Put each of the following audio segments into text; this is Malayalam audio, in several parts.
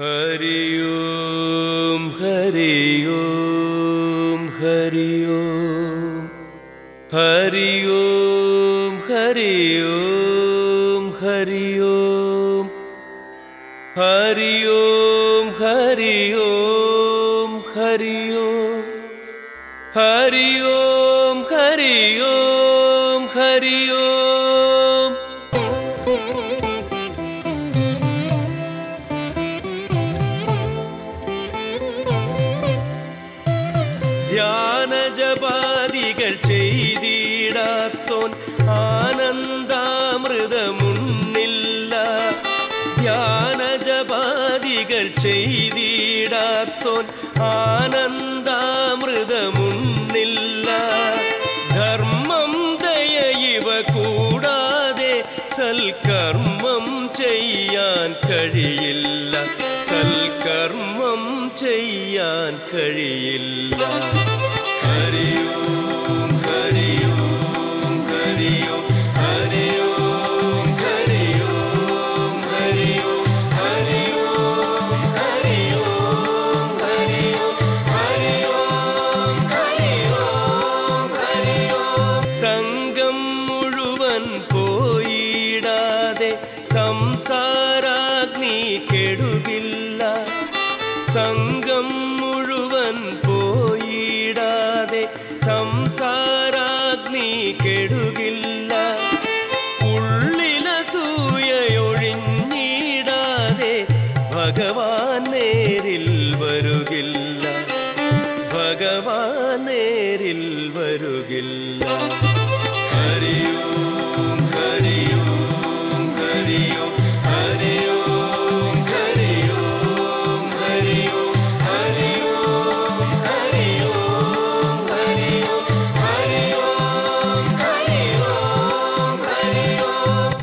ഹരി ഓം ഹരി ഓം ഹരി ഓം ഹരി ഓം ഹരി ഓം ഹരി ഓം ഹരി ഓം ഹരി ഓം ഹരി ഓം ഹരി ഓം ഹരി ഓം ഹരി ഓം ധ്യാനജപാദികൾ ചെയ്തിടാത്തോൻ ആനന്ദാമൃതമുന്നില്ല ധ്യാനജപാദികൾ ചെയ്തിടാത്തോൻ ആനന്ദാമൃതമുന്നില്ല ധർമ്മം ദയ ഇവ കൂടാതെ സൽക്കർമ്മം ചെയ്യാൻ കഴിയില്ല സൽക്കർമ്മം ചെയ്യാൻ കഴിയില്ല ഹരി ഓം ഹരി ഓം ഹരി ഓം ഹരി ഓം ഹരി ഓം ഹരി ഓം ഹരി ഓം ഹരി ഓം ഹരി ഓം ഹരി ഓം ഹരി ഓം ഹരി ഓം സംഘം മുഴുവൻ പോയിടാതെ സംസാരാഗ്നി കെടുകില്ല സംഘം മുഴുവൻ പോയിടാതെ സംസാരാഗ്നി കെടുകില്ല ഉള്ളിലസൂയൊഴിഞ്ഞിടാതെ ഭഗവാൻ നേരിൽ വരുകില്ല ഭഗവാൻ നേരിൽ വരുകില്ല ഹരി ഓം ഹരി ഓം ഹരി ഓം ഹരി ഓം ഹരി ഓം ഹരി ഓം ഹരി ഓം ഹരി ഓം ഹരി ഓം ഹരി ഓം ഹരി ഓം ഹരി ഓം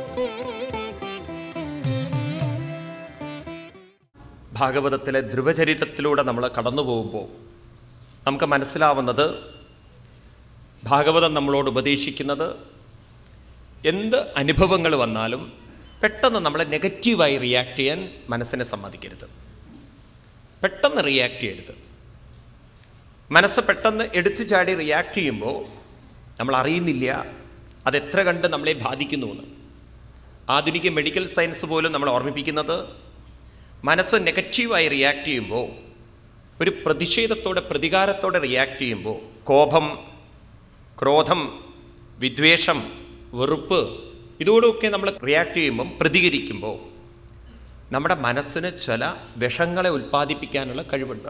ഭാഗവതത്തിലെ ധ്രുവചരിതത്തിലൂടെ നമ്മൾ കടന്നു പോകുമ്പോൾ നമുക്ക് മനസ്സിലാവുന്നത് ഭാഗവതം നമ്മളോട് ഉപദേശിക്കുന്നത് എന്ത് അനുഭവങ്ങൾ വന്നാലും പെട്ടെന്ന് നമ്മളെ നെഗറ്റീവായി റിയാക്ട് ചെയ്യാൻ മനസ്സിനെ സമ്മതിക്കരുത് പെട്ടെന്ന് റിയാക്ട് ചെയ്യരുത് മനസ്സ് പെട്ടെന്ന് എടുത്തു ചാടി റിയാക്ട് ചെയ്യുമ്പോൾ നമ്മൾ അറിയുന്നില്ല അത് എത്ര കണ്ട് നമ്മളെ ബാധിക്കുന്നു എന്ന് ആധുനിക മെഡിക്കൽ സയൻസ് പോലും നമ്മൾ ഓർമ്മിപ്പിക്കുന്നത് മനസ്സ് നെഗറ്റീവായി റിയാക്ട് ചെയ്യുമ്പോൾ ഒരു പ്രതിഷേധത്തോടെ പ്രതികാരത്തോടെ റിയാക്ട് ചെയ്യുമ്പോൾ കോപം ക്രോധം വിദ്വേഷം വെറുപ്പ് ഇതോടൊക്കെ നമ്മൾ റിയാക്ട് ചെയ്യുമ്പം പ്രതികരിക്കുമ്പോൾ നമ്മുടെ മനസ്സിന് ചില വിഷങ്ങളെ ഉൽപ്പാദിപ്പിക്കാനുള്ള കഴിവുണ്ട്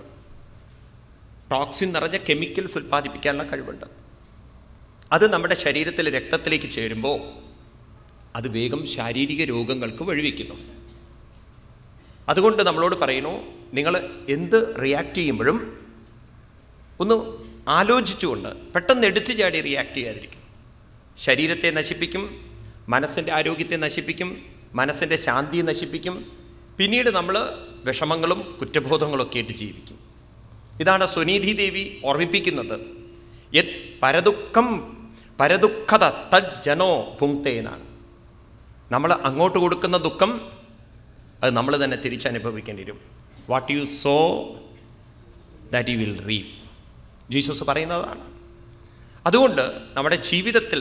ടോക്സിൻ നിറഞ്ഞ കെമിക്കൽസ് ഉൽപ്പാദിപ്പിക്കാനുള്ള കഴിവുണ്ട് അത് നമ്മുടെ ശരീരത്തിലെ രക്തത്തിലേക്ക് ചേരുമ്പോൾ അത് വേഗം ശാരീരിക രോഗങ്ങൾക്ക് വഴിവെക്കുന്നു അതുകൊണ്ട് നമ്മളോട് പറയുന്നു നിങ്ങൾ എന്ത് റിയാക്ട് ചെയ്യുമ്പോഴും ഒന്ന് ആലോചിച്ചുകൊണ്ട് പെട്ടെന്ന് എടുത്തു ചാടി റിയാക്ട് ചെയ്യാതിരിക്കും ശരീരത്തെ നശിപ്പിക്കും മനസ്സിൻ്റെ ആരോഗ്യത്തെ നശിപ്പിക്കും മനസ്സിൻ്റെ ശാന്തിയെ നശിപ്പിക്കും പിന്നീട് നമ്മൾ വിഷമങ്ങളും കുറ്റബോധങ്ങളും ഒക്കെ ആയിട്ട് ജീവിക്കും ഇതാണ് സുനീതി ദേവി ഓർമ്മിപ്പിക്കുന്നത് യത് പരദുഃഖം പരദുഃഖത തജ് ജനോ ഭുങ്ക്തേ എന്നാണ് നമ്മൾ അങ്ങോട്ട് കൊടുക്കുന്ന ദുഃഖം അത് നമ്മൾ തന്നെ തിരിച്ചനുഭവിക്കേണ്ടി വരും what you sow that you will reap Jesus പറയുന്നതാണ് അതുകൊണ്ട് നമ്മുടെ ജീവിതത്തിൽ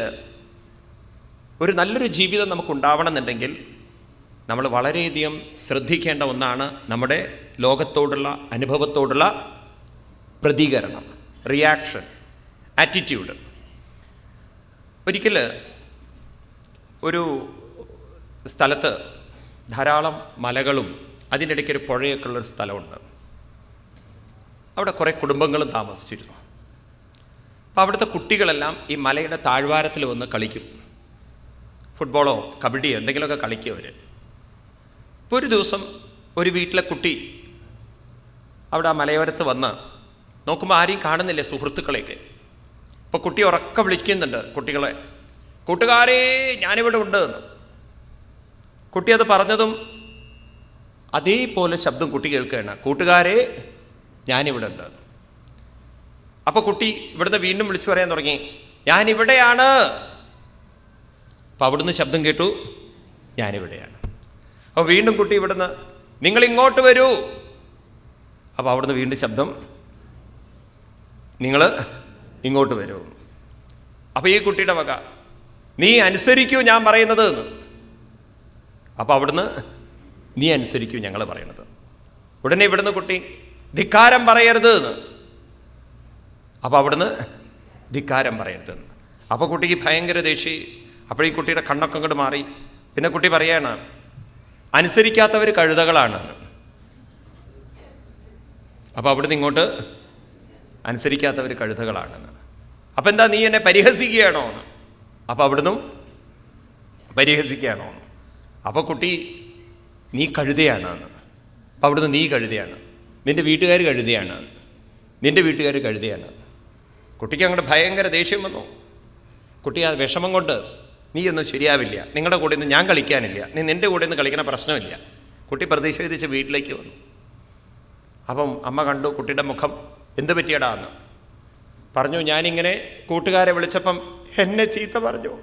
ഒരു നല്ലൊരു ജീവിതം നമുക്കുണ്ടാവണമെന്നുണ്ടെങ്കിൽ നമ്മൾ വളരെയധികം ശ്രദ്ധിക്കേണ്ട ഒന്നാണ് നമ്മുടെ ലോകത്തോടുള്ള അനുഭവത്തോടുള്ള പ്രതികരണം റിയാക്ഷൻ ആറ്റിറ്റ്യൂഡ് ഒരിക്കൽ ഒരു സ്ഥലത്ത് ധാരാളം മലകളും അതിനിടയ്ക്ക് ഒരു പുഴയൊക്കെ ഉള്ളൊരു സ്ഥലമുണ്ട് അവിടെ കുറേ കുടുംബങ്ങളും താമസിച്ചിരുന്നു അപ്പോൾ അവിടുത്തെ കുട്ടികളെല്ലാം ഈ മലയുടെ താഴ്വാരത്തിൽ വന്ന് കളിക്കും ഫുട്ബോളോ കബഡിയോ എന്തെങ്കിലുമൊക്കെ കളിക്കും അവർ ഇപ്പോൾ ഒരു ദിവസം ഒരു വീട്ടിലെ കുട്ടി അവിടെ ആ മലയോരത്ത് വന്ന് നോക്കുമ്പോൾ ആരെയും കാണുന്നില്ല സുഹൃത്തുക്കളെയൊക്കെ അപ്പോൾ കുട്ടി ഉറക്ക വിളിക്കുന്നുണ്ട് കുട്ടികളെ കൂട്ടുകാരേ ഞാനിവിടെ ഉണ്ട് എന്ന് കുട്ടി അത് പറഞ്ഞതും അതേപോലെ ശബ്ദം കുട്ടി കേൾക്കുകയാണ് കൂട്ടുകാരെ ഞാനിവിടെ ഉണ്ട് അപ്പോൾ കുട്ടി ഇവിടുന്ന് വീണ്ടും വിളിച്ചു പറയാൻ തുടങ്ങി ഞാനിവിടെയാണ് അപ്പം അവിടുന്ന് ശബ്ദം കേട്ടു ഞാനിവിടെയാണ് അപ്പോൾ വീണ്ടും കുട്ടി ഇവിടുന്ന് നിങ്ങൾ ഇങ്ങോട്ട് വരൂ അപ്പോൾ അവിടുന്ന് വീണ്ടും ശബ്ദം നിങ്ങൾ ഇങ്ങോട്ട് വരൂ അപ്പോൾ ഈ കുട്ടിയുടെ വക നീ അനുസരിക്കൂ ഞാൻ പറയുന്നത് എന്ന് അപ്പോൾ അവിടുന്ന് നീ അനുസരിക്കൂ ഞങ്ങൾ പറയണത് ഉടനെ ഇവിടുന്ന് കുട്ടി ധിക്കാരം പറയരുത് എന്ന് അപ്പോൾ അവിടുന്ന് ധിക്കാരം പറയരുത് എന്ന് അപ്പോൾ കുട്ടിക്ക് ഭയങ്കര ദേഷ്യ അപ്പോൾ ഈ കുട്ടിയുടെ കണ്ണൊക്കെ അങ്ങോട്ട് മാറി പിന്നെ കുട്ടി പറയാണ് അനുസരിക്കാത്തവർ കഴുതകളാണ് എന്ന്. അപ്പോൾ അവിടുന്ന് ഇങ്ങോട്ട് അനുസരിക്കാത്തവർ കഴുതകളാണെന്ന് അപ്പം എന്താ നീ എന്നെ പരിഹസിക്കുകയാണോ എന്ന് അപ്പോൾ അവിടുന്ന് പരിഹസിക്കുകയാണോ എന്ന് അപ്പോൾ കുട്ടി നീ കഴുതയാണ് എന്ന് അപ്പോൾ അവിടുന്ന് നീ കഴുതയാണ് നിൻ്റെ വീട്ടുകാർ കഴുതയാണ് നിൻ്റെ വീട്ടുകാർ കഴുതയാണ് കുട്ടിക്ക് അങ്ങോട്ട് ഭയങ്കര ദേഷ്യം വന്നു കുട്ടി ആ വിഷമം കൊണ്ട് നീ ഒന്നും ശരിയാവില്ല നിങ്ങളുടെ കൂടെ നിന്ന് ഞാൻ കളിക്കാനില്ല നീ നിൻ്റെ കൂടെ നിന്ന് കളിക്കുന്ന പ്രശ്നമില്ല കുട്ടി പ്രതിഷേധിച്ച് വീട്ടിലേക്ക് വന്നു അപ്പം അമ്മ കണ്ടു കുട്ടിയുടെ മുഖം എന്ത് പറ്റിയടാ എന്ന് പറഞ്ഞു ഞാനിങ്ങനെ കൂട്ടുകാരെ വിളിച്ചപ്പം എന്നെ ചീത്ത പറഞ്ഞു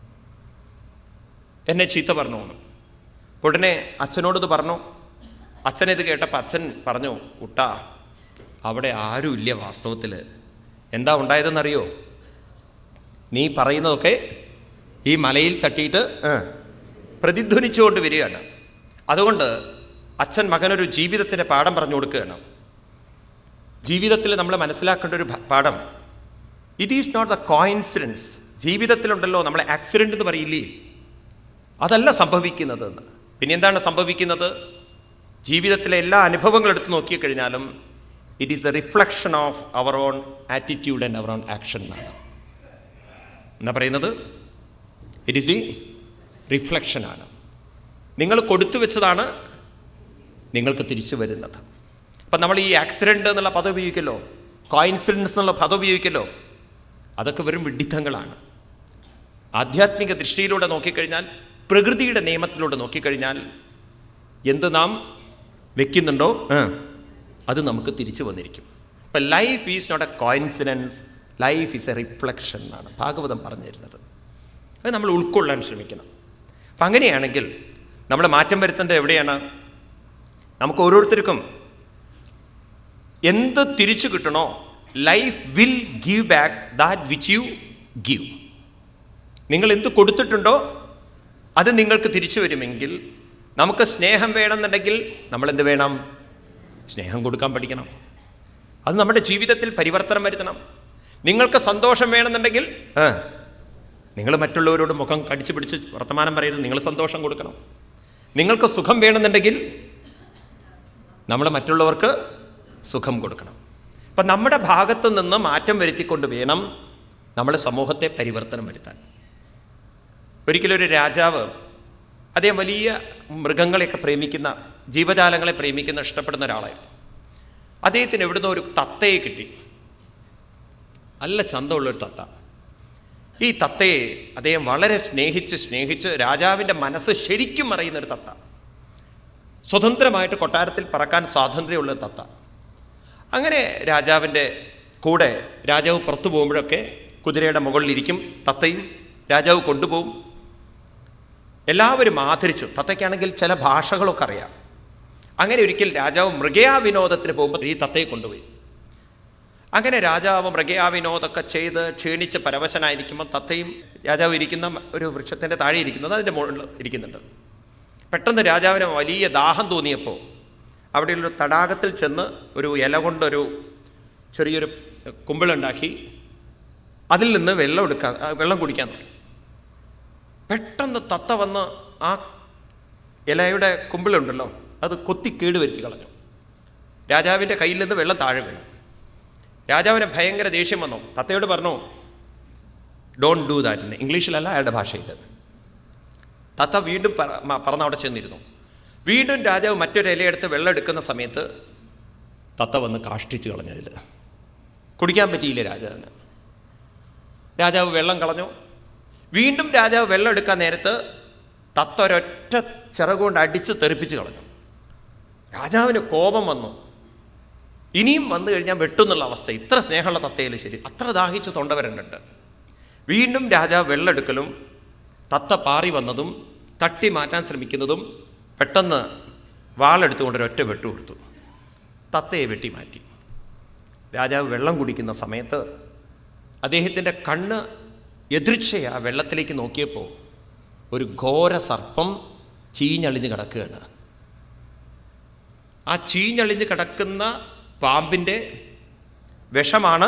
എന്നെ ചീത്ത പറഞ്ഞു എന്ന് ഉടനെ അച്ഛനോടിത് പറഞ്ഞു അച്ഛനിത് കേട്ടപ്പോൾ അച്ഛൻ പറഞ്ഞു കുട്ടാ അവിടെ ആരുമില്ല വാസ്തവത്തിൽ എന്താ ഉണ്ടായതെന്നറിയോ നീ പറയുന്നതൊക്കെ ഈ മലയിൽ തട്ടിയിട്ട് ആ, പ്രതിധ്വനിച്ചുകൊണ്ട് വരികയാണ് അതുകൊണ്ട് അച്ഛൻ മകനൊരു ജീവിതത്തിൻ്റെ പാഠം പറഞ്ഞു കൊടുക്കുകയാണ് ജീവിതത്തിൽ നമ്മൾ മനസ്സിലാക്കേണ്ട ഒരു ഭ- പാഠം it is not the coincidence ജീവിതത്തിലുണ്ടല്ലോ നമ്മളെ ആക്സിഡൻ്റ് എന്ന് പറയില്ലേ അതല്ല സംഭവിക്കുന്നത് എന്ന് പിന്നെ എന്താണ് സംഭവിക്കുന്നത് ജീവിതത്തിലെ എല്ലാ അനുഭവങ്ങളും എടുത്ത് നോക്കിക്കഴിഞ്ഞാലും it is a reflection of our own attitude and our own action എന്നാണ് എന്നാ പറയുന്നത് ഇറ്റ് ഈസ് ദി റിഫ്ലക്ഷനാണ് നിങ്ങൾ കൊടുത്തു വെച്ചതാണ് നിങ്ങൾക്ക് തിരിച്ചു വരുന്നത് അപ്പം നമ്മൾ ഈ ആക്സിഡൻ്റ് എന്നുള്ള പദം ഉപയോഗിക്കല്ലോ കോയിൻസിഡൻസ് എന്നുള്ള പദം ഉപയോഗിക്കല്ലോ അതൊക്കെ വെറും വിഡിത്തങ്ങളാണ് ആധ്യാത്മിക ദൃഷ്ടിയിലൂടെ നോക്കിക്കഴിഞ്ഞാൽ പ്രകൃതിയുടെ നിയമത്തിലൂടെ നോക്കിക്കഴിഞ്ഞാൽ എന്ത് നാം വെക്കുന്നുണ്ടോ ആ, അത് നമുക്ക് തിരിച്ചു വന്നിരിക്കും അപ്പം life is not a coincidence life is a reflection എന്നാണ് ഭാഗവതം പറഞ്ഞു തരുന്നത് അത് നമ്മൾ ഉൾക്കൊള്ളാൻ ശ്രമിക്കണം അപ്പം അങ്ങനെയാണെങ്കിൽ നമ്മൾ മാറ്റം വരുത്തേണ്ടത് എവിടെയാണ് നമുക്ക് ഓരോരുത്തർക്കും എന്ത് തിരിച്ചു കിട്ടണോ life will give back that which you give നിങ്ങൾ എന്ത് കൊടുത്തിട്ടുണ്ടോ അത് നിങ്ങൾക്ക് തിരിച്ചു വരുമെങ്കിൽ നമുക്ക് സ്നേഹം വേണമെന്നുണ്ടെങ്കിൽ നമ്മൾ എന്ത് വേണം സ്നേഹം കൊടുക്കാൻ പഠിക്കണം അത് നമ്മുടെ ജീവിതത്തിൽ പരിവർത്തനം വരുത്തണം നിങ്ങൾക്ക് സന്തോഷം വേണമെന്നുണ്ടെങ്കിൽ ആ നിങ്ങൾ മറ്റുള്ളവരോട് മുഖം കടിച്ചു പിടിച്ച് വർത്തമാനം പറയരുത് നിങ്ങൾ സന്തോഷം കൊടുക്കണം നിങ്ങൾക്ക് സുഖം വേണമെന്നുണ്ടെങ്കിൽ നമ്മൾ മറ്റുള്ളവർക്ക് സുഖം കൊടുക്കണം അപ്പം നമ്മുടെ ഭാഗത്ത് നിന്ന് മാറ്റം വരുത്തിക്കൊണ്ട് വേണം നമ്മൾ സമൂഹത്തെ പരിവർത്തനം വരുത്താൻ ഒരിക്കലൊരു രാജാവ് അദ്ദേഹം വലിയ മൃഗങ്ങളെയൊക്കെ പ്രേമിക്കുന്ന ജീവജാലങ്ങളെ പ്രേമിക്കുന്ന ഇഷ്ടപ്പെടുന്ന ഒരാളായിരുന്നു അദ്ദേഹത്തിന് എവിടുന്ന് ഒരു തത്തയെ കിട്ടി നല്ല ചന്തമുള്ളൊരു തത്ത ഈ തത്തയെ അദ്ദേഹം വളരെ സ്നേഹിച്ച് സ്നേഹിച്ച് രാജാവിൻ്റെ മനസ്സ് ശരിക്കും അറിയുന്ന ഒരു തത്ത സ്വതന്ത്രമായിട്ട് കൊട്ടാരത്തിൽ പറക്കാൻ സ്വാതന്ത്ര്യമുള്ള തത്ത അങ്ങനെ രാജാവിൻ്റെ കൂടെ രാജാവ് പുറത്തു പോകുമ്പോഴൊക്കെ കുതിരയുടെ മുകളിലിരിക്കും തത്തയും രാജാവ് കൊണ്ടുപോകും എല്ലാവരും ആദരിച്ചു തത്തയ്ക്കാണെങ്കിൽ ചില ഭാഷകളൊക്കെ അറിയാം അങ്ങനെ ഒരിക്കൽ രാജാവ് മൃഗയാ വിനോദത്തിന് പോകുമ്പോൾ ഈ തത്തയെ കൊണ്ടുപോയി അങ്ങനെ രാജാവ് മൃഗയാ വിനോദമൊക്കെ ചെയ്ത് ക്ഷീണിച്ച് പരവശനായിരിക്കുമ്പോൾ തത്തയും രാജാവ് ഇരിക്കുന്ന ഒരു വൃക്ഷത്തിൻ്റെ താഴെ ഇരിക്കുന്നത് അതിൻ്റെ മുകളിൽ ഇരിക്കുന്നുണ്ട് പെട്ടെന്ന് രാജാവിന് വലിയ ദാഹം തോന്നിയപ്പോൾ അവിടെയുള്ളൊരു തടാകത്തിൽ ചെന്ന് ഒരു ഇല കൊണ്ടൊരു ചെറിയൊരു കുമ്പിളുണ്ടാക്കി അതിൽ നിന്ന് വെള്ളം എടുക്കാൻ ആ, വെള്ളം കുടിക്കാൻ തുടങ്ങി പെട്ടെന്ന് തത്ത വന്ന് ആ ഇലയുടെ കുമ്പിളുണ്ടല്ലോ അത് കൊത്തി കേടുവരുത്തി കളഞ്ഞു രാജാവിൻ്റെ കയ്യിൽ നിന്ന് വെള്ളം താഴെ വീണു രാജാവിന് ഭയങ്കര ദേഷ്യം വന്നു തത്തയോട് പറഞ്ഞു ഡോണ്ട് ഡൂ ദാറ്റ് എന്ന് ഇംഗ്ലീഷിലല്ല അയാളുടെ ഭാഷയിൽ തത്ത വീണ്ടും പറ മ- പറന്ന് അവിടെ ചെന്നിരുന്നു വീണ്ടും രാജാവ് മറ്റൊരു ഇലയെടുത്ത് വെള്ളം എടുക്കുന്ന സമയത്ത് തത്ത വന്ന് കാഷ്ടിച്ച് കളഞ്ഞതിൽ കുടിക്കാൻ പറ്റിയില്ല രാജാവിന് രാജാവ് വെള്ളം കളഞ്ഞു വീണ്ടും രാജാവ് വെള്ളം എടുക്കാൻ നേരത്ത് തത്ത ഒരൊറ്റ ചിറകുകൊണ്ട് അടിച്ച് തെറിപ്പിച്ച് കളഞ്ഞു രാജാവിന് കോപം വന്നു ഇനിയും വന്നു കഴിഞ്ഞാൽ വെട്ടുന്നുള്ള അവസ്ഥ ഇത്ര സ്നേഹമുള്ള തത്തയിൽ ശരി അത്ര ദാഹിച്ച് തൊണ്ട വരണ്ടുണ്ട് വീണ്ടും രാജാവ് വെള്ളമെടുക്കലും തത്ത പാറി വന്നതും തട്ടി മാറ്റാൻ ശ്രമിക്കുന്നതും പെട്ടെന്ന് വാളെടുത്തുകൊണ്ട് ഒരൊറ്റ വെട്ടു കൊടുത്തു തത്തയെ വെട്ടി മാറ്റി രാജാവ് വെള്ളം കുടിക്കുന്ന സമയത്ത് അദ്ദേഹത്തിൻ്റെ കണ്ണ് എതിർച്ചയാ വെള്ളത്തിലേക്ക് നോക്കിയപ്പോൾ ഒരു ഘോര സർപ്പം ചീഞ്ഞളിഞ്ഞ് കിടക്കുകയാണ് ആ ചീഞ്ഞളിഞ്ഞ് കിടക്കുന്ന പാമ്പിൻ്റെ വിഷമാണ്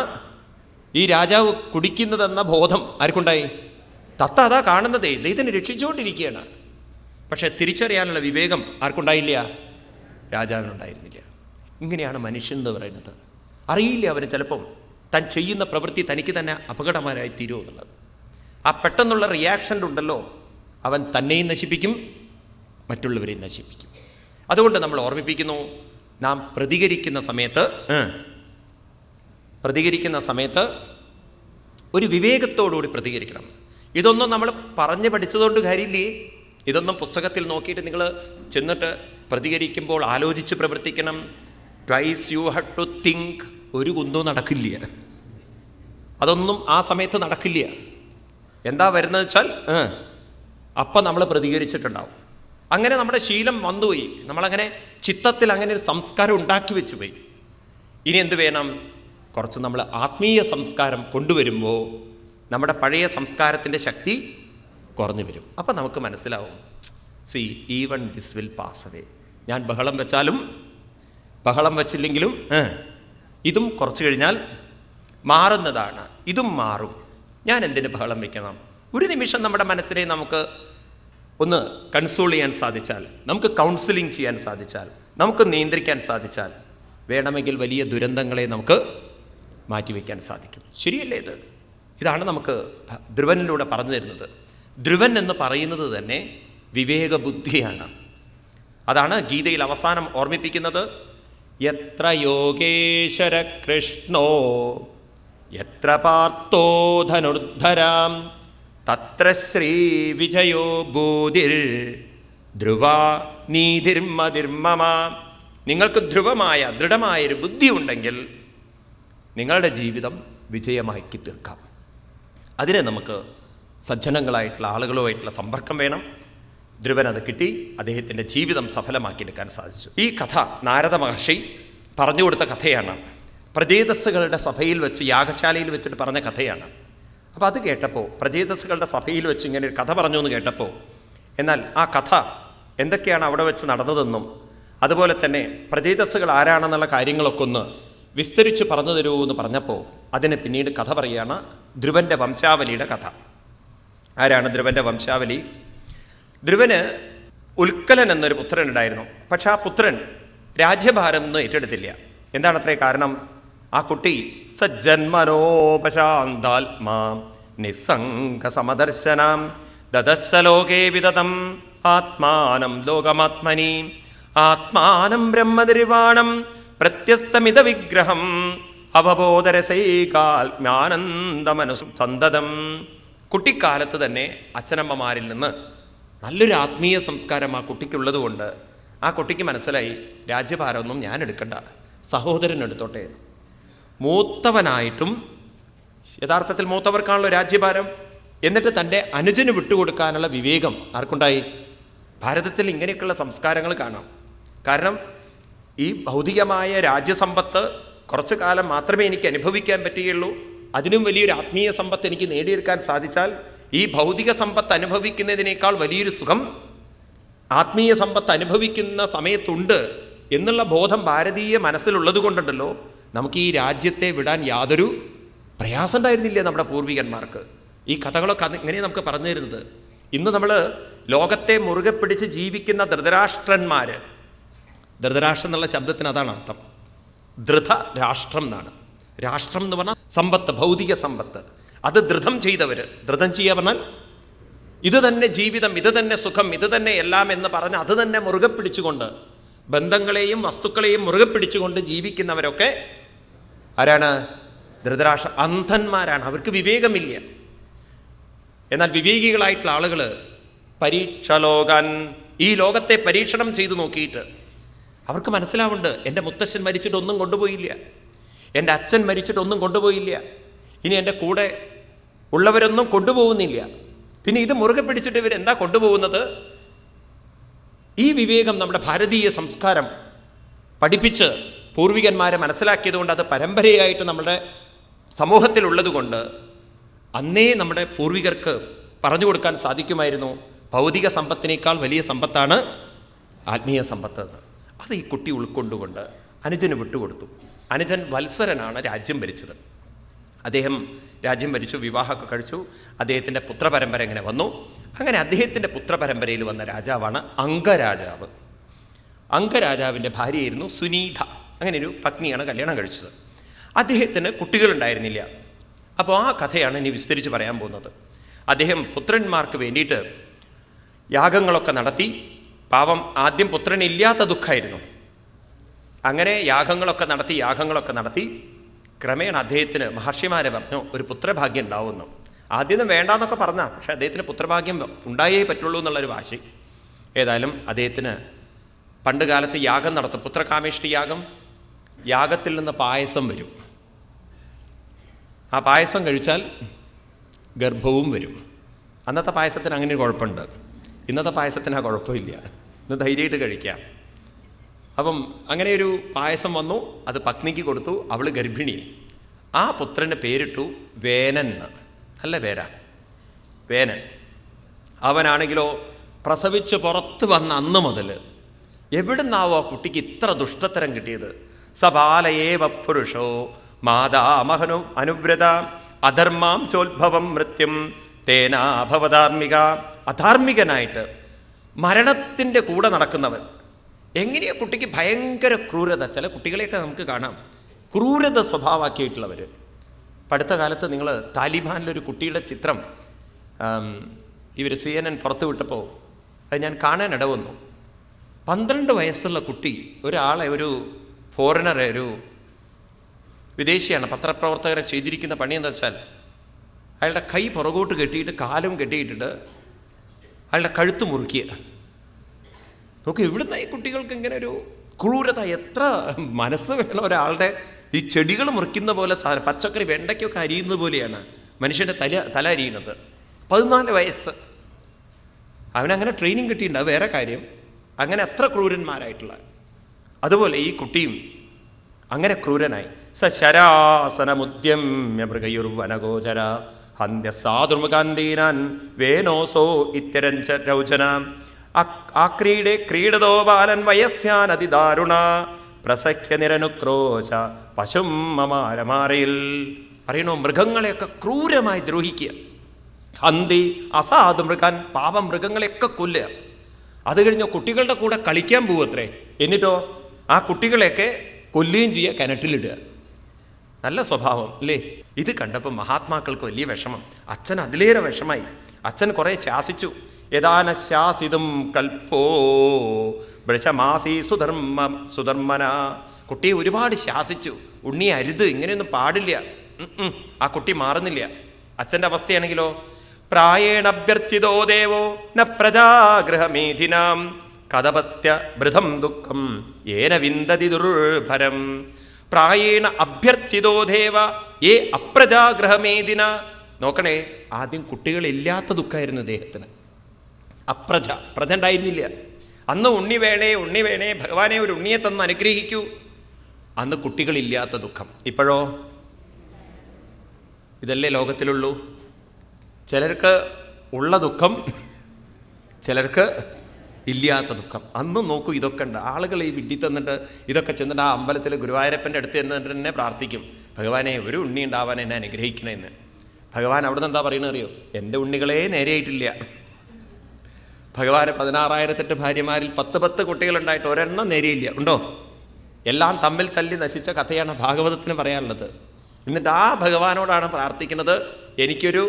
ഈ രാജാവ് കുടിക്കുന്നതെന്ന ബോധം ആർക്കുണ്ടായി തത്ത അതാ കാണുന്നതേ ദൈവത്തിനെ രക്ഷിച്ചുകൊണ്ടിരിക്കുകയാണ് പക്ഷെ തിരിച്ചറിയാനുള്ള വിവേകം ആർക്കുണ്ടായില്ല രാജാവിനുണ്ടായിരുന്നില്ല ഇങ്ങനെയാണ് മനുഷ്യൻ എന്ന് പറയുന്നത് അറിയില്ല അവന് ചിലപ്പം താൻ ചെയ്യുന്ന പ്രവൃത്തി തനിക്ക് തന്നെ അപകടമാരായി തീരുമോ എന്നുള്ളത് ആ പെട്ടെന്നുള്ള റിയാക്ഷൻ ഉണ്ടല്ലോ അവൻ തന്നെയും നശിപ്പിക്കും മറ്റുള്ളവരെയും നശിപ്പിക്കും അതുകൊണ്ട് നമ്മൾ ഓർമ്മിപ്പിക്കുന്നു നാം പ്രതികരിക്കുന്ന സമയത്ത് ഏ, പ്രതികരിക്കുന്ന സമയത്ത് ഒരു വിവേകത്തോടുകൂടി പ്രതികരിക്കണം ഇതൊന്നും നമ്മൾ പറഞ്ഞു പഠിച്ചതുകൊണ്ട് കാര്യമില്ലേ ഇതൊന്നും പുസ്തകത്തിൽ നോക്കിയിട്ട് നിങ്ങൾ ചെന്നിട്ട് പ്രതികരിക്കുമ്പോൾ ആലോചിച്ച് പ്രവർത്തിക്കണം twice you had to think ഒരു കുന്തവും നടക്കില്ല അതൊന്നും ആ സമയത്ത് നടക്കില്ല എന്താ വരുന്നത് വെച്ചാൽ ഏ, അപ്പം നമ്മൾ പ്രതികരിച്ചിട്ടുണ്ടാവും അങ്ങനെ നമ്മുടെ ശീലം വന്നുപോയി നമ്മളങ്ങനെ ചിത്തത്തിൽ അങ്ങനെ ഒരു സംസ്കാരം ഉണ്ടാക്കി വെച്ചു പോയി ഇനി എന്ത് വേണം കുറച്ച് നമ്മൾ ആത്മീയ സംസ്കാരം കൊണ്ടുവരുമ്പോൾ നമ്മുടെ പഴയ സംസ്കാരത്തിൻ്റെ ശക്തി കുറഞ്ഞു വരും അപ്പം നമുക്ക് മനസ്സിലാവും see even this will pass away ഞാൻ ബഹളം വെച്ചാലും ബഹളം വച്ചില്ലെങ്കിലും ഏ, ഇതും കുറച്ച് കഴിഞ്ഞാൽ മാറുന്നതാണ് ഇതും മാറും ഞാൻ എന്തിന് ബഹളം വെക്കണം ഒരു നിമിഷം നമ്മുടെ മനസ്സിനെ നമുക്ക് ഒന്ന് കൺസോൾ ചെയ്യാൻ സാധിച്ചാൽ നമുക്ക് കൗൺസിലിംഗ് ചെയ്യാൻ സാധിച്ചാൽ നമുക്ക് നിയന്ത്രിക്കാൻ സാധിച്ചാൽ വേണമെങ്കിൽ വലിയ ദുരന്തങ്ങളെ നമുക്ക് മാറ്റിവെക്കാൻ സാധിക്കും ശരിയല്ലേ ഇത് ഇതാണ് നമുക്ക് ഭ- ധ്രുവനിലൂടെ പറഞ്ഞു തരുന്നത് ധ്രുവൻ എന്ന് പറയുന്നത് തന്നെ വിവേക ബുദ്ധിയാണ് അതാണ് ഗീതയിൽ അവസാനം ഓർമ്മിപ്പിക്കുന്നത് എത്ര യോഗേശ്വര കൃഷ്ണോ എത്ര പാർത്തോ ധനുർധരാം തത്ര ശ്രീ വിജയോ ബോധിർ ധ്രുവ നീതിർമതിർമമ നിങ്ങൾക്ക് ധ്രുവമായ ദൃഢമായൊരു ബുദ്ധി ഉണ്ടെങ്കിൽ നിങ്ങളുടെ ജീവിതം വിജയമാക്കി തീർക്കാം അതിന് നമുക്ക് സജ്ജനങ്ങളായിട്ടുള്ള ആളുകളുമായിട്ടുള്ള സമ്പർക്കം വേണം ധ്രുവൻ അത് കിട്ടി അദ്ദേഹത്തിൻ്റെ ജീവിതം സഫലമാക്കിയെടുക്കാൻ സാധിച്ചു ഈ കഥ നാരദ മഹർഷി പറഞ്ഞു കൊടുത്ത കഥയാണ് പ്രജേതസ്സുകളുടെ സഭയിൽ വെച്ച് യാഗശാലയിൽ വെച്ചിട്ട് പറഞ്ഞ കഥയാണ് അപ്പോൾ അത് കേട്ടപ്പോൾ പ്രജേതസ്സുകളുടെ സഭയിൽ വെച്ച് ഇങ്ങനെ ഒരു കഥ പറഞ്ഞു എന്ന് കേട്ടപ്പോൾ എന്നാൽ ആ കഥ എന്തൊക്കെയാണ് അവിടെ വെച്ച് നടന്നതെന്നും അതുപോലെ തന്നെ പ്രജേതസ്സുകൾ ആരാണെന്നുള്ള കാര്യങ്ങളൊക്കെ ഒന്ന് വിസ്തരിച്ച് പറഞ്ഞു തരൂ എന്ന് പറഞ്ഞപ്പോൾ അതിന് പിന്നീട് കഥ പറയുകയാണ് ധ്രുവൻ്റെ വംശാവലിയുടെ കഥ ആരാണ് ധ്രുവൻ്റെ വംശാവലി ധ്രുവന് ഉൽക്കലൻ എന്നൊരു പുത്രൻ ഉണ്ടായിരുന്നു പക്ഷെ ആ പുത്രൻ രാജ്യഭാരം ഒന്നും ഏറ്റെടുത്തില്ല എന്താണ് അത്രേ കാരണം ആ കുട്ടി സജ്ജന്മനോപശാന്താത്മാ നിസ്സംഗ സമദർശനം ദദസ്സലോകേ വിദതം ആത്മാനം ലോകമാത്മനി ആത്മാനം ബ്രഹ്മനിർവാണം പ്രത്യസ്തമിത വിഗ്രഹം അവബോധരസൈകാത്മ്യാനന്ദമനു സന്തതം കുട്ടിക്കാലത്ത് തന്നെ അച്ഛനമ്മമാരിൽ നിന്ന് നല്ലൊരു ആത്മീയ സംസ്കാരം ആ കുട്ടിക്കുള്ളത് കൊണ്ട് ആ കുട്ടിക്ക് മനസ്സിലായി രാജ്യഭാരമൊന്നും ഞാൻ എടുക്കണ്ട സഹോദരൻ എടുത്തോട്ടെ എന്ന്. മൂത്തവനായിട്ടും യഥാർത്ഥത്തിൽ മൂത്തവർക്കാണല്ലോ രാജ്യഭാരം എന്നിട്ട് തൻ്റെ അനുജന് വിട്ടുകൊടുക്കാനുള്ള വിവേകം ആർക്കുണ്ടായി ഭാരതത്തിൽ ഇങ്ങനെയൊക്കെയുള്ള സംസ്കാരങ്ങൾ കാണാം കാരണം ഈ ഭൗതികമായ രാജ്യസമ്പത്ത് കുറച്ചു കാലം മാത്രമേ എനിക്ക് അനുഭവിക്കാൻ പറ്റുകയുള്ളൂ അതിനും വലിയൊരു ആത്മീയ സമ്പത്ത് എനിക്ക് നേടിയെടുക്കാൻ സാധിച്ചാൽ ഈ ഭൗതിക സമ്പത്ത് അനുഭവിക്കുന്നതിനേക്കാൾ വലിയൊരു സുഖം ആത്മീയ സമ്പത്ത് അനുഭവിക്കുന്ന സമയത്തുണ്ട് എന്നുള്ള ബോധം ഭാരതീയ മനസ്സിലുള്ളത് കൊണ്ടുണ്ടല്ലോ നമുക്ക് ഈ രാജ്യത്തെ വിടാൻ യാതൊരു പ്രയാസം ഉണ്ടായിരുന്നില്ല നമ്മുടെ പൂർവികന്മാർക്ക് ഈ കഥകളൊക്കെ അത് ഇങ്ങനെ നമുക്ക് പറഞ്ഞു തരുന്നത് ഇന്ന് നമ്മൾ ലോകത്തെ മുറുകെ പിടിച്ച് ജീവിക്കുന്ന ധൃതരാഷ്ട്രന്മാർ ധൃതരാഷ്ട്രം എന്നുള്ള ശബ്ദത്തിന് അതാണ് അർത്ഥം ധൃത രാഷ്ട്രം എന്നാണ് രാഷ്ട്രം എന്ന് പറഞ്ഞാൽ സമ്പത്ത് ഭൗതിക സമ്പത്ത് അത് ധൃതം ചെയ്തവർ ധൃതം ചെയ്യുക പറഞ്ഞാൽ ഇത് തന്നെ ജീവിതം ഇത് തന്നെ സുഖം ഇത് തന്നെ എല്ലാം എന്ന് പറഞ്ഞ് അത് തന്നെ മുറുകെ പിടിച്ചുകൊണ്ട് ബന്ധങ്ങളെയും വസ്തുക്കളെയും മുറുകെ പിടിച്ചുകൊണ്ട് ജീവിക്കുന്നവരൊക്കെ ആരാണ് ധൃതരാഷ്ട്ര അന്ധന്മാരാണ് അവർക്ക് വിവേകമില്ല എന്നാൽ വിവേകികളായിട്ടുള്ള ആളുകൾ പരീക്ഷലോകൻ ഈ ലോകത്തെ പരീക്ഷണം ചെയ്തു നോക്കിയിട്ട് അവർക്ക് മനസ്സിലാവുന്നുണ്ട് എൻ്റെ മുത്തശ്ശൻ മരിച്ചിട്ടൊന്നും കൊണ്ടുപോയില്ല എൻ്റെ അച്ഛൻ മരിച്ചിട്ടൊന്നും കൊണ്ടുപോയില്ല ഇനി എൻ്റെ കൂടെ ഉള്ളവരൊന്നും കൊണ്ടുപോകുന്നില്ല പിന്നെ ഇത് മുറുകെ പിടിച്ചിട്ട് ഇവരെന്താ കൊണ്ടുപോകുന്നത് ഈ വിവേകം നമ്മുടെ ഭാരതീയ സംസ്കാരം പഠിപ്പിച്ച് പൂർവികന്മാരെ മനസ്സിലാക്കിയതുകൊണ്ട് അത് പരമ്പരയായിട്ട് നമ്മുടെ സമൂഹത്തിലുള്ളതുകൊണ്ട് അന്നേ നമ്മുടെ പൂർവികർക്ക് പറഞ്ഞു കൊടുക്കാൻ സാധിക്കുമായിരുന്നു ഭൗതിക സമ്പത്തിനേക്കാൾ വലിയ സമ്പത്താണ് ആത്മീയ സമ്പത്ത് എന്ന് അത് ഈ കുട്ടി ഉൾക്കൊണ്ടുകൊണ്ട് അനുജന് വിട്ടുകൊടുത്തു അനുജൻ വത്സരനാണ് രാജ്യം ഭരിച്ചത് അദ്ദേഹം രാജ്യം ഭരിച്ചു വിവാഹമൊക്കെ കഴിച്ചു അദ്ദേഹത്തിൻ്റെ പുത്രപരമ്പര ഇങ്ങനെ വന്നു അങ്ങനെ അദ്ദേഹത്തിൻ്റെ പുത്രപരമ്പരയിൽ വന്ന രാജാവാണ് അംഗരാജാവ് അംഗരാജാവിൻ്റെ ഭാര്യയായിരുന്നു സുനീത അങ്ങനെ ഒരു പത്നിയാണ് കല്യാണം കഴിച്ചത് അദ്ദേഹത്തിന് കുട്ടികളുണ്ടായിരുന്നില്ല അപ്പോൾ ആ കഥയാണ് ഇനി വിസ്തരിച്ച് പറയാൻ പോകുന്നത് അദ്ദേഹം പുത്രന്മാർക്ക് വേണ്ടിയിട്ട് യാഗങ്ങളൊക്കെ നടത്തി പാവം ആദ്യം പുത്രനില്ലാത്ത ദുഃഖമായിരുന്നു അങ്ങനെ യാഗങ്ങളൊക്കെ നടത്തി യാഗങ്ങളൊക്കെ നടത്തി ക്രമേണ അദ്ദേഹത്തിന് മഹർഷിമാരെ പറഞ്ഞു ഒരു പുത്രഭാഗ്യം ഉണ്ടാവുമെന്നു ആദ്യം വേണ്ടാന്നൊക്കെ പറഞ്ഞാൽ പക്ഷെ അദ്ദേഹത്തിന് പുത്രഭാഗ്യം ഉണ്ടായേ പറ്റുള്ളൂ എന്നുള്ളൊരു വാശി ഏതായാലും അദ്ദേഹത്തിന് പണ്ട് കാലത്ത് യാഗം നടത്തും പുത്രകാമേഷ്ടി യാഗം യാഗത്തിൽ നിന്ന് പായസം വരും ആ പായസം കഴിച്ചാൽ ഗർഭവും വരും അന്നത്തെ പായസത്തിന് അങ്ങനെ ഒരു കുഴപ്പമുണ്ട് ഇന്നത്തെ പായസത്തിന് ആ കുഴപ്പമില്ല ഇന്ന് ധൈര്യമായിട്ട് കഴിക്കാം അപ്പം അങ്ങനെ ഒരു പായസം വന്നു അത് പത്നിക്ക് കൊടുത്തു അവൾ ഗർഭിണി ആ പുത്രന് പേരിട്ടു വേനൻ എന്ന്. നല്ല പേരാ വേനൻ അവനാണെങ്കിലോ പ്രസവിച്ച് പുറത്ത് വന്ന അന്ന് മുതൽ എവിടുന്നാവോ ആ കുട്ടിക്ക് ഇത്ര ദുഷ്ടത്തരം കിട്ടിയത് സബാലയേവ പുരുഷോ മാതാമഹനു അനുവ്രത അധർമാം ചോത്ഭവം മൃത്യം തേനാഭവധാർമ്മിക അധാർമികനായിട്ട് മരണത്തിൻ്റെ കൂടെ നടക്കുന്നവൻ എങ്ങനെയാ കുട്ടിക്ക് ഭയങ്കര ക്രൂരത ചില കുട്ടികളെയൊക്കെ നമുക്ക് കാണാം ക്രൂരത സ്വഭാവമാക്കിയിട്ടുള്ളവർ അടുത്ത കാലത്ത് നിങ്ങൾ താലിബാനിലൊരു കുട്ടിയുടെ ചിത്രം ഇവർ സി എൻ എൻ പുറത്തു വിട്ടപ്പോൾ അത് ഞാൻ കാണാൻ ഇടവന്നു പന്ത്രണ്ട് വയസ്സുള്ള കുട്ടി ഒരാളെ ഒരു ഫോറിനറെ ഒരു വിദേശിയാണ് പത്രപ്രവർത്തകരെ ചെയ്തിരിക്കുന്ന പണി എന്താ വെച്ചാൽ അയാളുടെ കൈ പുറകോട്ട് കെട്ടിയിട്ട് കാലും കെട്ടിയിട്ടിട്ട് അയാളുടെ കഴുത്ത് മുറുക്കിയ നോക്ക് എവിടുന്ന ഈ കുട്ടികൾക്ക് ഇങ്ങനെ ഒരു ക്രൂരത എത്ര മനസ്സ് വേണം ഒരാളുടെ ഈ ചെടികൾ മുറിക്കുന്ന പോലെ സാധനം പച്ചക്കറി വെണ്ടയ്ക്കൊക്കെ അരിയുന്നത് പോലെയാണ് മനുഷ്യൻ്റെ തല തല അരിയുന്നത് പതിനാല് വയസ്സ് അവനങ്ങനെ ട്രെയിനിങ് കിട്ടിയിട്ടുണ്ട് അത് വേറെ കാര്യം അങ്ങനെ അത്ര ക്രൂരന്മാരായിട്ടുള്ള അതുപോലെ ഈ കുട്ടിയും അങ്ങനെ ക്രൂരനായി സ ശരാസനമുദ്യമ്യ മൃഗയുർവനഗോചര ഹന്യ സാധുർമുഖാന്തീനാൻ വേനോസോ ഇത്യരഞ്ച രൗചന ആക്രീഡെ ക്രീഡതോ ബാലൻ വയസ്യാൻ അതിദാരുണ പ്രസഖ്യ നിരനുക്രോശ പശും മമാരമാരയിൽ പറയണോ മൃഗങ്ങളെയൊക്കെ ക്രൂരമായി ദ്രോഹിക്കുക ഹന്തി അസാധു മൃഗാൻ പാവം മൃഗങ്ങളെയൊക്കെ കൊല്ലുക അത് കഴിഞ്ഞ് കുട്ടികളുടെ കൂടെ കളിക്കാൻ പോവത്രേ എന്നിട്ടോ ആ കുട്ടികളെയൊക്കെ കൊല്ലുകയും ചെയ്യുക കിണറ്റിലിടുക നല്ല സ്വഭാവം അല്ലേ ഇത് കണ്ടപ്പോൾ മഹാത്മാക്കൾക്ക് വലിയ വിഷമം അച്ഛൻ അതിലേറെ വിഷമായി അച്ഛൻ കുറേ ശാസിച്ചു യഥാന ശാസിതും കൽപ്പോ വൃഷമാസി സുധർമ്മ സുധർമ്മന കുട്ടിയെ ഒരുപാട് ശാസിച്ചു ഉണ്ണി അരുത് ഇങ്ങനെയൊന്നും പാടില്ല ഉം ഉം. ആ കുട്ടി മാറുന്നില്ല അച്ഛൻ്റെ അവസ്ഥയാണെങ്കിലോ പ്രായേണ അഭ്യർച്ചിതോ ദേവോ ന പ്രജാഗൃഹമേധിനാം കഥപത്യ ബൃതം ദുഃഖം ഏന വിന്ദതി ദുർഭരം പ്രായേണ അഭ്യർച്ചിതോ ദേവ ഏ അപ്രജാഗ്രഹമേദിന നോക്കണേ ആദ്യം കുട്ടികളില്ലാത്ത ദുഃഖമായിരുന്നു അദ്ദേഹത്തിന് അപ്രജ പ്രജ ഉണ്ടായിരുന്നില്ല അന്ന് ഉണ്ണി വേണേ ഉണ്ണി വേണേ ഭഗവാനെ ഒരു ഉണ്ണിയെ തന്ന് അനുഗ്രഹിക്കൂ അന്ന് കുട്ടികളില്ലാത്ത ദുഃഖം ഇപ്പോഴോ ഇതല്ലേ ലോകത്തിലുള്ളൂ ചിലർക്ക് ഉള്ള ദുഃഖം ചിലർക്ക് ഇല്ലാത്ത ദുഃഖം അന്നും നോക്കൂ ഇതൊക്കെ ഉണ്ട് ആളുകൾ ഈ വിഡ്ഢി തന്നിട്ട് ഇതൊക്കെ ചെന്നിട്ട് ആ അമ്പലത്തിൽ ഗുരുവായൂരപ്പൻ്റെ അടുത്ത് ചെന്നിട്ട് തന്നെ പ്രാർത്ഥിക്കും ഭഗവാനെ ഒരു ഉണ്ണി ഉണ്ടാവാൻ എന്നെ അനുഗ്രഹിക്കണമെന്ന് ഭഗവാൻ അവിടെ നിന്ന് എന്താ പറയുന്നത് അറിയോ എൻ്റെ ഉണ്ണികളെ നേരെയായിട്ടില്ല ഭഗവാന് പതിനാറായിരത്തെട്ട് ഭാര്യമാരിൽ പത്ത് പത്ത് കുട്ടികളുണ്ടായിട്ട് ഒരെണ്ണം നേരെയില്ല ഉണ്ടോ എല്ലാം തമ്മിൽ തല്ലി നശിച്ച കഥയാണ് ഭാഗവതത്തിന് പറയാനുള്ളത് എന്നിട്ട് ആ ഭഗവാനോടാണ് പ്രാർത്ഥിക്കുന്നത് എനിക്കൊരു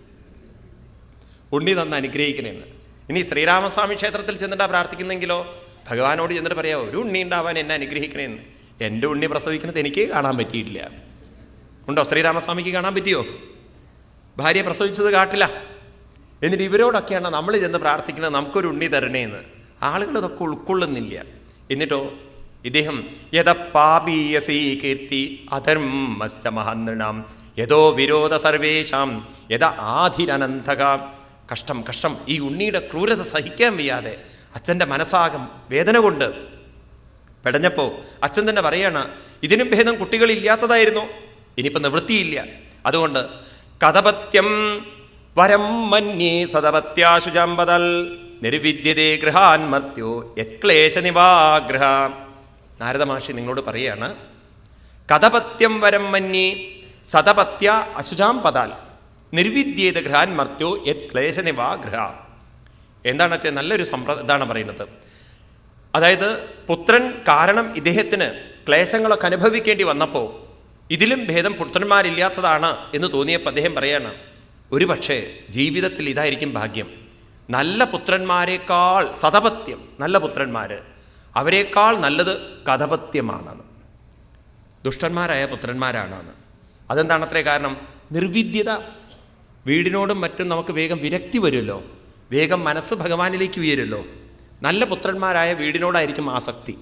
ഉണ്ണി തന്ന് അനുഗ്രഹിക്കണമെന്ന് ഇനി ശ്രീരാമസ്വാമി ക്ഷേത്രത്തിൽ ചെന്നിട്ടാ പ്രാർത്ഥിക്കുന്നെങ്കിലോ ഭഗവാനോട് ചെന്നിട്ട് പറയാമോ ഒരു ഉണ്ണി ഉണ്ടാവാൻ എന്നെ അനുഗ്രഹിക്കണമെന്ന് എൻ്റെ ഉണ്ണി പ്രസവിക്കുന്നത് എനിക്ക് കാണാൻ പറ്റിയിട്ടില്ല ഉണ്ടോ ശ്രീരാമസ്വാമിക്ക് കാണാൻ പറ്റിയോ ഭാര്യ പ്രസവിച്ചത് കാട്ടില്ല എന്നിട്ട് ഇവരോടൊക്കെയാണ് നമ്മൾ ചെന്ന് പ്രാർത്ഥിക്കുന്നത് നമുക്കൊരു ഉണ്ണി തരണേന്ന് ആളുകൾ ഇതൊക്കെ ഉൾക്കൊള്ളുന്നില്ല എന്നിട്ടോ ഇദ്ദേഹം യഥ പാപീയസീ കീർത്തി അധർമ്മശ്ച മഹനൃണാം യഥോ വിരോധ സർവേഷാം യഥ ആധിരനന്തക കഷ്ടം കഷ്ടം ഈ ഉണ്ണിയുടെ ക്രൂരത സഹിക്കാൻ വയ്യാതെ അച്ഛൻ്റെ മനസ്സാകം വേദന കൊണ്ട് പെടഞ്ഞപ്പോൾ അച്ഛൻ തന്നെ പറയാണ് ഇതിനും ഭേദം കുട്ടികളില്ലാത്തതായിരുന്നു ഇനിയിപ്പോൾ നിവൃത്തിയില്ല അതുകൊണ്ട് കഥപത്യം വരം മന്യേ സതപത്യാശുജാമ്പതൽ നിർവിദ്യതേ ഗൃഹാൻ മർത്യോ യക്ലേശ നിവാഗ്രഹ നാരദമാഷി നിങ്ങളോട് പറയാണ് കഥപത്യം വരം മന്യേ സതപത്യ അശുചാം പതാൽ നിർവിദ്യേത ഗൃഹാൻ മർത്യോ യത് ക്ലേശ നിവാഗ്രഹ എന്താണ് അച്ഛൻ നല്ലൊരു സമ്പ്ര ഇതാണ് പറയുന്നത് അതായത് പുത്രൻ കാരണം ഇദ്ദേഹത്തിന് ക്ലേശങ്ങളൊക്കെ അനുഭവിക്കേണ്ടി വന്നപ്പോൾ ഇതിലും ഭേദം പുത്രന്മാരില്ലാത്തതാണ് എന്ന് തോന്നിയപ്പോൾ അദ്ദേഹം പറയാണ് ഒരു പക്ഷേ ജീവിതത്തിൽ ഇതായിരിക്കും ഭാഗ്യം നല്ല പുത്രന്മാരെക്കാൾ സതപത്യം നല്ല പുത്രന്മാർ അവരെക്കാൾ നല്ലത് കഥപത്യമാണെന്ന് ദുഷ്ടന്മാരായ പുത്രന്മാരാണെന്ന് അതെന്താണ് അത്രേ കാരണം നിർവിദ്യത വീടിനോടും മറ്റും നമുക്ക് വേഗം വിരക്തി വരുമല്ലോ വേഗം മനസ്സ് ഭഗവാനിലേക്ക് ഉയരുമല്ലോ നല്ല പുത്രന്മാരായ വീടിനോടായിരിക്കും ആസക്തി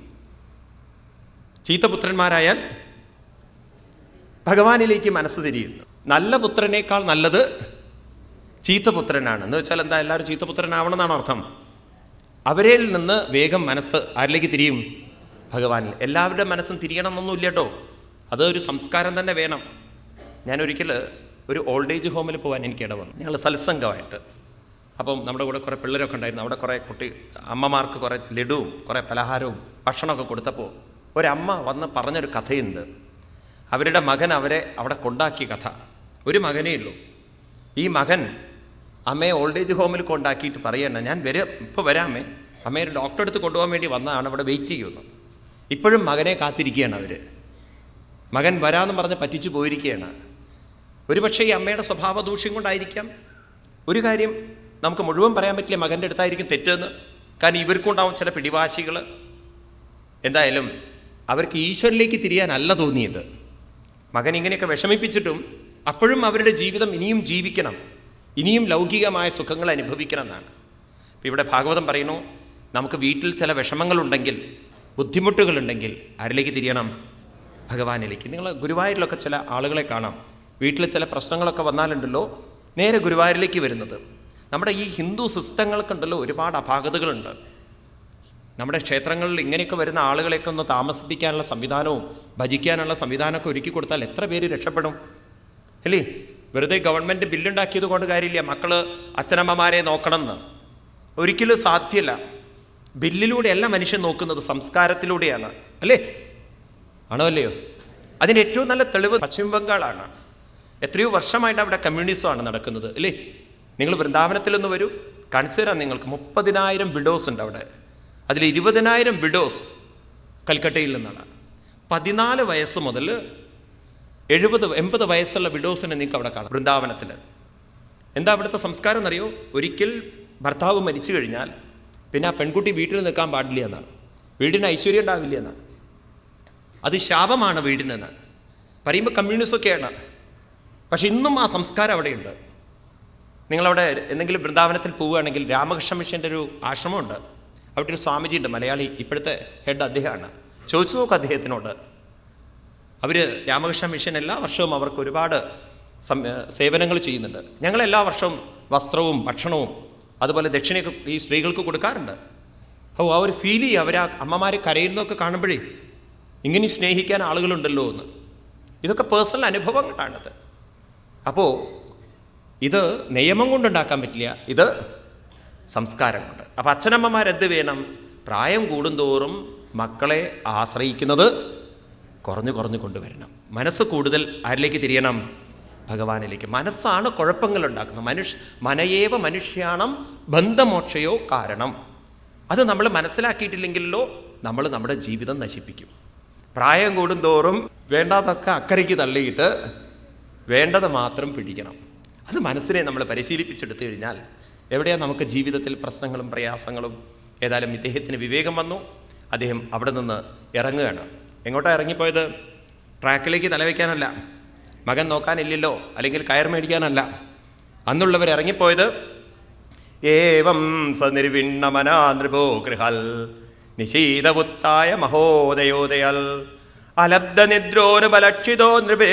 ചീത്ത പുത്രന്മാരായാൽ ഭഗവാനിലേക്ക് മനസ്സ് തിരിയുന്നു നല്ല പുത്രനേക്കാൾ നല്ലത് ചീത്ത പുത്രനാണ് എന്ന് വെച്ചാൽ എന്താ എല്ലാവരും ചീത്ത പുത്രനാവണമെന്നാണ് അർത്ഥം അവരിൽ നിന്ന് വേഗം മനസ്സ് ആരിലേക്ക് തിരിയും ഭഗവാനിൽ എല്ലാവരുടെ മനസ്സും തിരിയണം എന്നൊന്നുമില്ല കേട്ടോ അത് ഒരു സംസ്കാരം തന്നെ വേണം ഞാൻ ഒരിക്കൽ ഒരു ഓൾഡ് ഏജ് ഹോമിൽ പോകാൻ എനിക്ക് ഇട വന്നു ഞങ്ങൾ സത്സംഗമായിട്ട് അപ്പം നമ്മുടെ കൂടെ കുറേ പിള്ളേരൊക്കെ ഉണ്ടായിരുന്നു അവിടെ കുറേ കുട്ടി അമ്മമാർക്ക് കുറേ ലഡുവും കുറേ പലഹാരവും ഭക്ഷണമൊക്കെ കൊടുത്തപ്പോൾ ഒരമ്മ വന്ന് പറഞ്ഞൊരു കഥയുണ്ട് അവരുടെ മകൻ അവരെ അവിടെ കൊണ്ടാക്കിയ കഥ ഒരു മകനേ ഉള്ളൂ ഈ മകൻ അമ്മയെ ഓൾഡ് ഏജ് ഹോമിൽ കൊണ്ടാക്കിയിട്ട് പറയണ്ട ഞാൻ വരാം ഇപ്പോൾ വരാമേ അമ്മയെ ഒരു ഡോക്ടറെ അടുത്ത് കൊണ്ടുപോകാൻ വേണ്ടി വന്നതാണ് അവിടെ വെയിറ്റ് ചെയ്യുന്നു ഇപ്പോഴും മകനെ കാത്തിരിക്കുകയാണ് അവർ മകൻ വരാമെന്ന് പറഞ്ഞ് പറ്റിച്ചു പോയിരിക്കുകയാണ് ഒരുപക്ഷെ ഈ അമ്മയുടെ സ്വഭാവ ദൂഷ്യം കൊണ്ടായിരിക്കാം ഒരു കാര്യം നമുക്ക് മുഴുവൻ പറയാൻ പറ്റില്ല മകൻ്റെ അടുത്തായിരിക്കും തെറ്റെന്ന് കാരണം ഇവർക്കുണ്ടാവും ചില പിടിവാശികൾ എന്തായാലും അവർക്ക് ഈശ്വരനിലേക്ക് തിരിയാനല്ല തോന്നിയത് മകൻ ഇങ്ങനെയൊക്കെ വിഷമിപ്പിച്ചിട്ടും അപ്പോഴും അവരുടെ ജീവിതം ഇനിയും ജീവിക്കണം ഇനിയും ലൗകികമായ സുഖങ്ങൾ അനുഭവിക്കണം എന്നാണ് ഇപ്പം ഇവിടെ ഭാഗവതം പറയുന്നു നമുക്ക് വീട്ടിൽ ചില വിഷമങ്ങളുണ്ടെങ്കിൽ ബുദ്ധിമുട്ടുകളുണ്ടെങ്കിൽ ആരിലേക്ക് തിരിയണം ഭഗവാനിലേക്ക് നിങ്ങൾ ഗുരുവായൂരിലൊക്കെ ചില ആളുകളെ കാണാം വീട്ടിൽ ചില പ്രശ്നങ്ങളൊക്കെ വന്നാലുണ്ടല്ലോ നേരെ ഗുരുവായൂരിലേക്ക് വരുന്നത് നമ്മുടെ ഈ ഹിന്ദു സിസ്റ്റങ്ങൾക്കുണ്ടല്ലോ ഒരുപാട് അപാകതകളുണ്ട് നമ്മുടെ ക്ഷേത്രങ്ങളിൽ ഇങ്ങനെയൊക്കെ വരുന്ന ആളുകളെയൊക്കെ ഒന്ന് താമസിപ്പിക്കാനുള്ള സംവിധാനവും ഭജിക്കാനുള്ള സംവിധാനമൊക്കെ ഒരുക്കി കൊടുത്താൽ എത്ര പേര് രക്ഷപ്പെടും അല്ലേ വെറുതെ ഗവൺമെൻറ് ബില്ലുണ്ടാക്കിയത് കൊണ്ട് കാര്യമില്ല മക്കൾ അച്ഛനമ്മമാരെ നോക്കണമെന്ന് ഒരിക്കലും സാധ്യമല്ല ബില്ലിലൂടെയല്ല മനുഷ്യൻ നോക്കുന്നത് സംസ്കാരത്തിലൂടെയാണ് അല്ലേ ആണോ അല്ലയോ അതിന് ഏറ്റവും നല്ല തെളിവ് പശ്ചിമ ബംഗാളാണ് എത്രയോ വർഷമായിട്ട് അവിടെ കമ്മ്യൂണിസമാണ് നടക്കുന്നത് അല്ലേ നിങ്ങൾ വൃന്ദാവനത്തിലൊന്ന് വരൂ കാണിച്ചു തരാം നിങ്ങൾക്ക് മുപ്പതിനായിരം വിഡോസ് ഉണ്ട് അവിടെ അതിൽ ഇരുപതിനായിരം വിഡോസ് കൽക്കട്ടയിൽ നിന്നാണ് പതിനാല് വയസ്സ് മുതൽ എഴുപത് എൺപത് വയസ്സുള്ള വിഡോസിനെ നിങ്ങൾക്ക് അവിടെ കാണാം വൃന്ദാവനത്തിൽ എന്താ അവിടുത്തെ സംസ്കാരം എന്നറിയോ ഒരിക്കൽ ഭർത്താവ് മരിച്ചു കഴിഞ്ഞാൽ പിന്നെ ആ പെൺകുട്ടി വീട്ടിൽ നിൽക്കാൻ പാടില്ല എന്നാണ് വീടിന് ഐശ്വര്യം ഉണ്ടാവില്ല എന്നാണ് അത് ശാപമാണ് വീടിനെന്ന് പറയുമ്പോൾ കമ്മ്യൂണിസമൊക്കെയാണ് പക്ഷെ ഇന്നും ആ സംസ്കാരം അവിടെയുണ്ട് നിങ്ങളവിടെ എന്തെങ്കിലും വൃന്ദാവനത്തിൽ പോവുകയാണെങ്കിൽ രാമകൃഷ്ണ മിഷൻ്റെ ഒരു ആശ്രമമുണ്ട് അവിടെ ഒരു സ്വാമിജി ഉണ്ട് മലയാളി ഇപ്പോഴത്തെ ഹെഡ് അദ്ദേഹമാണ് ചോദിച്ചു നോക്ക് അദ്ദേഹത്തിനോട് അവർ രാമകൃഷ്ണ മിഷൻ എല്ലാ വർഷവും അവർക്ക് ഒരുപാട് സം സേവനങ്ങൾ ചെയ്യുന്നുണ്ട് ഞങ്ങൾ എല്ലാ വർഷവും വസ്ത്രവും ഭക്ഷണവും അതുപോലെ ദക്ഷിണയൊക്കെ ഈ സ്ത്രീകൾക്ക് കൊടുക്കാറുണ്ട് ഓ ആ ഒരു ഫീൽ ചെയ്യുക അവർ ആ അമ്മമാർ കരയുന്നതൊക്കെ കാണുമ്പോഴേ ഇങ്ങനെ സ്നേഹിക്കാൻ ആളുകളുണ്ടല്ലോ എന്ന് ഇതൊക്കെ പേഴ്സണൽ അനുഭവങ്ങളാണത് അപ്പോൾ ഇത് നിയമം കൊണ്ടുണ്ടാക്കാൻ പറ്റില്ല ഇത് സംസ്കാരം കൊണ്ട് അപ്പോൾ അച്ഛനമ്മമാരെന്ത് വേണം പ്രായം കൂടുന്തോറും മക്കളെ ആശ്രയിക്കുന്നത് കുറഞ്ഞു കുറഞ്ഞു കൊണ്ടുവരണം മനസ്സ് കൂടുതൽ ആരിലേക്ക് തിരിയണം ഭഗവാനിലേക്ക് മനസ്സാണ് കുഴപ്പങ്ങൾ ഉണ്ടാക്കുന്നത് മനുഷ്യ മനയേവ മനുഷ്യാണം ബന്ധമോക്ഷയോ കാരണം അത് നമ്മൾ മനസ്സിലാക്കിയിട്ടില്ലെങ്കിലോ നമ്മൾ നമ്മുടെ ജീവിതം നശിപ്പിക്കും പ്രായം കൂടുന്തോറും വേണ്ടാതൊക്കെ അക്കരയ്ക്ക് തള്ളിയിട്ട് വേണ്ടത് മാത്രം പിടിക്കണം അത് മനസ്സിനെ നമ്മൾ പരിശീലിപ്പിച്ചെടുത്തു കഴിഞ്ഞാൽ എവിടെയാണ് നമുക്ക് ജീവിതത്തിൽ പ്രശ്നങ്ങളും പ്രയാസങ്ങളും ഏതായാലും ഇദ്ദേഹത്തിന് വിവേകം വന്നു അദ്ദേഹം അവിടെ നിന്ന് ഇറങ്ങുകയാണ് എങ്ങോട്ടാണ് ഇറങ്ങിപ്പോയത് ട്രാക്കിലേക്ക് തലവെക്കാനല്ല മകൻ നോക്കാനില്ലല്ലോ അല്ലെങ്കിൽ കയർ മേടിക്കാനല്ല അന്നുള്ളവർ ഇറങ്ങിപ്പോയത് ഏവം സനിർവിണ്ണമനാ നൃപോ ഗൃഹൽ നിശീതവുത്തായ മഹോദയോദയൽ അലബ്ധനിദ്രോനുപലക്ഷിതോ നൃപേ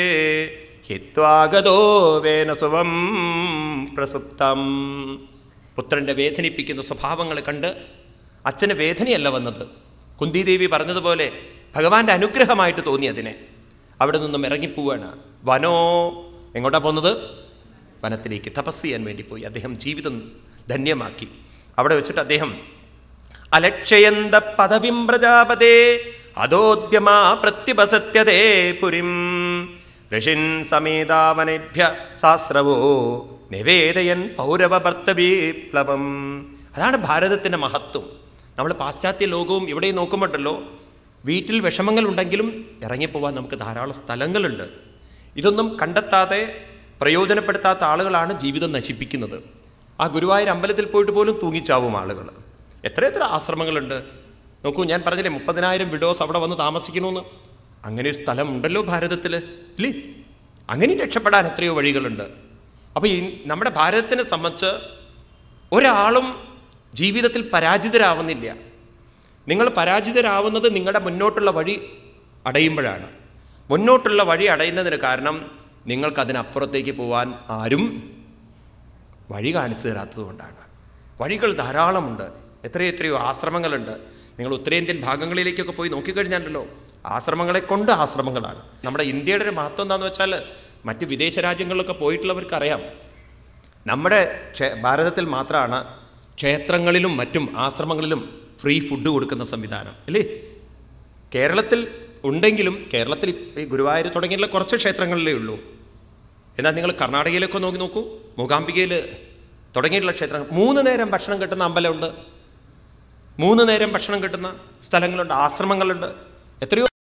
ഹിത്വാഗതോ വേനസുവം പ്രസുപ്തം പുത്രൻ്റെ വേദനിപ്പിക്കുന്ന സ്വഭാവങ്ങൾ കണ്ട് അച്ഛന് വേദനയല്ല വന്നത് കുന്തിദേവി പറഞ്ഞതുപോലെ ഭഗവാന്റെ അനുഗ്രഹമായിട്ട് തോന്നി അതിനെ അവിടെ നിന്നും ഇറങ്ങിപ്പോവാണ് വനോ എങ്ങോട്ടാ പോകുന്നത് വനത്തിലേക്ക് തപസ് ചെയ്യാൻ വേണ്ടി പോയി അദ്ദേഹം ജീവിതം ധന്യമാക്കി അവിടെ വെച്ചിട്ട് അദ്ദേഹം അലക്ഷയന്ത പദവിം പ്രജാപതേ അദോദ്യമാ പ്രത്യുപസത്യതേ പുരിം ഋഷിൻ സമേതാവനേഭ്യ ശാസ്ത്രവോ നിവേദയൻ പൗരവഭർത്തവിപ്ലവം അതാണ് ഭാരതത്തിൻ്റെ മഹത്വം നമ്മൾ പാശ്ചാത്യ ലോകവും ഇവിടെ നോക്കുമ്പോണ്ടല്ലോ വീട്ടിൽ വിഷമങ്ങളുണ്ടെങ്കിലും ഇറങ്ങിപ്പോവാൻ നമുക്ക് ധാരാളം സ്ഥലങ്ങളുണ്ട് ഇതൊന്നും കണ്ടെത്താതെ പ്രയോജനപ്പെടുത്താത്ത ആളുകളാണ് ജീവിതം നശിപ്പിക്കുന്നത് ആ ഗുരുവായൂർ അമ്പലത്തിൽ പോയിട്ട് പോലും തൂങ്ങിച്ചാവും ആളുകൾ എത്ര എത്ര ആശ്രമങ്ങളുണ്ട് നോക്കൂ ഞാൻ പറഞ്ഞില്ലേ മുപ്പതിനായിരം വിഡോസ് അവിടെ വന്ന് താമസിക്കണമെന്ന് അങ്ങനെ ഒരു സ്ഥലം ഉണ്ടല്ലോ ഭാരതത്തിൽ ഇല്ലേ അങ്ങനെ രക്ഷപ്പെടാൻ എത്രയോ വഴികളുണ്ട് അപ്പോൾ ഈ നമ്മുടെ ഭാരതത്തിനെ സംബന്ധിച്ച് ഒരാളും ജീവിതത്തിൽ പരാജിതരാവുന്നില്ല നിങ്ങൾ പരാജിതരാവുന്നത് നിങ്ങളുടെ മുന്നോട്ടുള്ള വഴി അടയുമ്പോഴാണ് മുന്നോട്ടുള്ള വഴി അടയുന്നതിന് കാരണം നിങ്ങൾക്ക് അതിനപ്പുറത്തേക്ക് പോകാൻ ആരും വഴി കാണിച്ചു തരാത്തതുകൊണ്ടാണ് വഴികൾ ധാരാളമുണ്ട് എത്രയെത്രയോ ആശ്രമങ്ങളുണ്ട് നിങ്ങൾ ഉത്തരേന്ത്യൻ ഭാഗങ്ങളിലേക്കൊക്കെ പോയി നോക്കിക്കഴിഞ്ഞാലല്ലോ ആശ്രമങ്ങളെ കൊണ്ട് ആശ്രമങ്ങളാണ് നമ്മുടെ ഇന്ത്യയുടെ ഒരു മഹത്വം എന്താണെന്ന് വെച്ചാൽ മറ്റ് വിദേശ രാജ്യങ്ങളിലൊക്കെ പോയിട്ടുള്ളവർക്കറിയാം നമ്മുടെ ക്ഷേ- ഭാരതത്തിൽ മാത്രമാണ് ക്ഷേത്രങ്ങളിലും മറ്റും ആശ്രമങ്ങളിലും ഫ്രീ ഫുഡ് കൊടുക്കുന്ന സംവിധാനം അല്ലേ കേരളത്തിൽ ഉണ്ടെങ്കിലും കേരളത്തിൽ ഇപ്പ- ഈ ഗുരുവായൂർ തുടങ്ങിയുള്ള കുറച്ച് ക്ഷേത്രങ്ങളിലേ ഉള്ളൂ എന്നാൽ നിങ്ങൾ കർണാടകയിലൊക്കെ നോക്കി നോക്കൂ മൂകാംബികയിൽ തുടങ്ങിയിട്ടുള്ള ക്ഷേത്രങ്ങൾ മൂന്ന് നേരം ഭക്ഷണം കിട്ടുന്ന അമ്പലമുണ്ട് മൂന്ന് നേരം ഭക്ഷണം കിട്ടുന്ന സ്ഥലങ്ങളുണ്ട് ആശ്രമങ്ങളുണ്ട് എത്രയോ